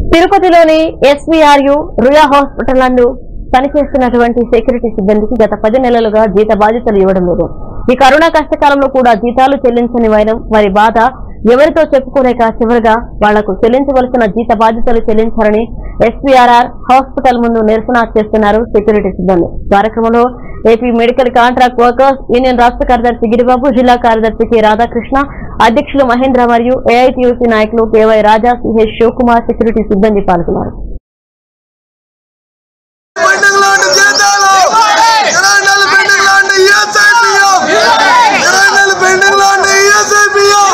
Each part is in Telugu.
తిరుపతిలోని ఎస్వీఆర్యు రుయా హాస్పిటల్ నందు పనిచేస్తున్నటువంటి సెక్యూరిటీ సిబ్బందికి గత పది నెలలుగా జీత బాధ్యతలు ఇవ్వడం లేదు ఈ కరోనా కష్టకాలంలో కూడా జీతాలు చెల్లించని వైనం వారి బాధ ఎవరితో చెప్పుకోలేక చివరిగా వాళ్లకు చెల్లించవలసిన జీత బాధ్యతలు చెల్లించారని ఎస్వీఆర్ఆర్ హాస్పిటల్ ముందు నిరసన చేస్తున్నారు సెక్యూరిటీ సిబ్బంది కార్యక్రమంలో AP medical contract workers union రాష్ట్ర కార్యదర్శి గిరిబాబు జిల్లా కార్యదర్శి కె రాధాకృష్ణ అధ్యక్షులు మహేంద్ర మరియు ఏఐటీయూసీ నాయకులు KY Raja CH Shivakumar security సిబ్బంది పాల్గొన్నారు పెండింగ్ లాంటి జీతాలు ఇరవై నెలల పెండింగ్ లాంటి ఈఎస్ఐపిఎం ఇరవై నెలల పెండింగ్ లాంటి ఈఎస్ఐపిఎం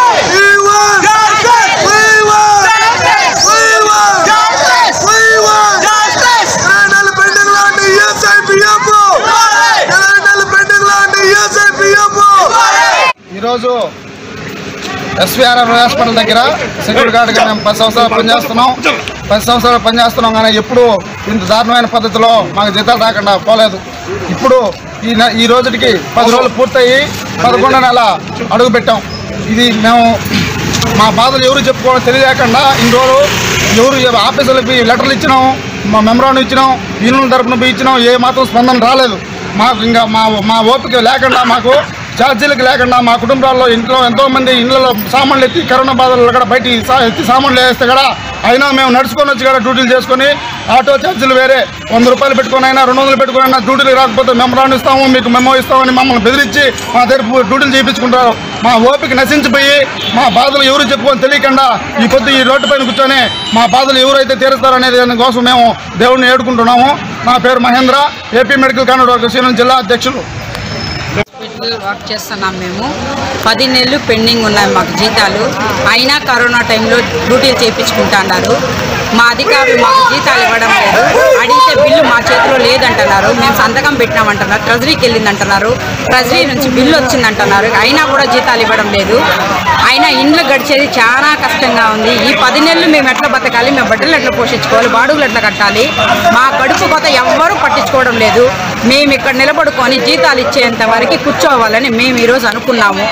ఇరవై నెలల పెండింగ్ లాంటి ఈఎస్ఐపిఎం ఇరవై నెలల పెండింగ్ లాంటి ఈఎస్ఐపిఎం ఈరోజు ఎస్వీఆర్ఆర్ హాస్పిటల్ దగ్గర సెక్యూరిటీ గార్డ్గా మేము పది సంవత్సరాలు పనిచేస్తున్నాం పది సంవత్సరాలు పనిచేస్తున్నాం కానీ ఎప్పుడు ఇంత దారుణమైన పద్ధతిలో మాకు జీతాలు రాకుండా పోలేదు ఇప్పుడు ఈ నె- ఈ రోజుకి పది రోజులు పూర్తయి పదకొండో నెల అడుగు పెట్టాం ఇది మేము మా బాధలు ఎవరు చెప్పుకోవడం తెలియలేకుండా ఇన్ని రోజులు ఎవరు ఆఫీసులకు లెటర్లు ఇచ్చినాం మా మెమరాండం ఇచ్చినాం యూనియన్ తరపున పోయి ఇచ్చినాం ఏ మాత్రం స్పందన రాలేదు మాకు ఇంకా మా మా ఓపిక లేకుండా మాకు ఛార్జీలకు లేకుండా మా కుటుంబాల్లో ఇంట్లో ఎంతో మంది ఇళ్లలో సామాన్లు ఎత్తి కరోనా బాధలు కూడా బయట సా- ఎత్తి సామాన్లు వేస్తే కూడా అయినా మేము నడుచుకొని వచ్చి కూడా డ్యూటీలు చేసుకొని ఆటో ఛార్జీలు వేరే వంద రూపాయలు పెట్టుకొని అయినా రెండు వందలు పెట్టుకొని అయినా డ్యూటీలు రాకపోతే మేము రాణిస్తాము మీకు మెమో ఇస్తామని మమ్మల్ని బెదిరించి మా దగ్గర డ్యూటీలు చేయించుకుంటారు మా ఓపిక నశించిపోయి మా బాధలు ఎవరు చెప్పుకొని తెలియకుండా ఈ పొద్దు ఈ రోడ్డు పైన కూర్చొని మా బాధలు ఎవరైతే తీరుస్తారనేది దానికోసం మేము దేవుడిని ఏడుకుంటున్నాము నా పేరు మహేంద్ర ఏపీ మెడికల్ కాలేజ్ వర్గ జిల్లా అధ్యక్షులు హాస్పిటల్ వర్క్ చేస్తున్నాం మేము పది నెలలు పెండింగ్ ఉన్నాయి మాకు జీతాలు అయినా కరోనా టైంలో డ్యూటీలు చేయించుకుంటున్నారు మా అధికారులు మాకు జీతాలు ఇవ్వడం లేదు అడిగితే బిల్లు మా చేతిలో లేదంటున్నారు మేము సంతకం పెట్టినామంటున్నారు ట్రెజరీకి వెళ్ళిందంటున్నారు ట్రెజరీ నుంచి బిల్లు వచ్చిందంటున్నారు అయినా కూడా జీతాలు ఇవ్వడం లేదు అయినా ఇండ్లు గడిచేది చాలా కష్టంగా ఉంది ఈ పది నెలలు మేము ఎట్లా బతకాలి మేము బట్టలు ఎట్లా పోషించుకోవాలి బాడుగులు ఎట్లా కట్టాలి మా కడుపు కొత్త ఎవ్వరూ పట్టించుకోవడం లేదు మేము ఇక్కడ నిలబడుకొని జీతాలు ఇచ్చేంత వరకు కూర్చోవాలని మేము ఈరోజు అనుకున్నాము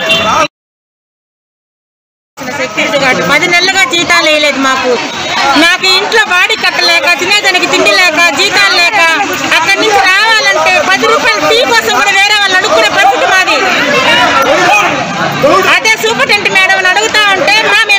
సెక్యూరిటీ గార్డు పది నెలలుగా జీతాలు వేయలేదు మాకు నాకు ఇంట్లో బాడీ కట్టలేక తినేదానికి తిండి లేక జీతాలు లేక అక్కడి నుంచి రావాలంటే పది రూపాయలు టీ కోసం కూడా వేరే వాళ్ళు అడుక్కునే పరిస్థితి మాది అదే సూపరింటెండెంట్ మేడం అడుగుతా ఉంటే మా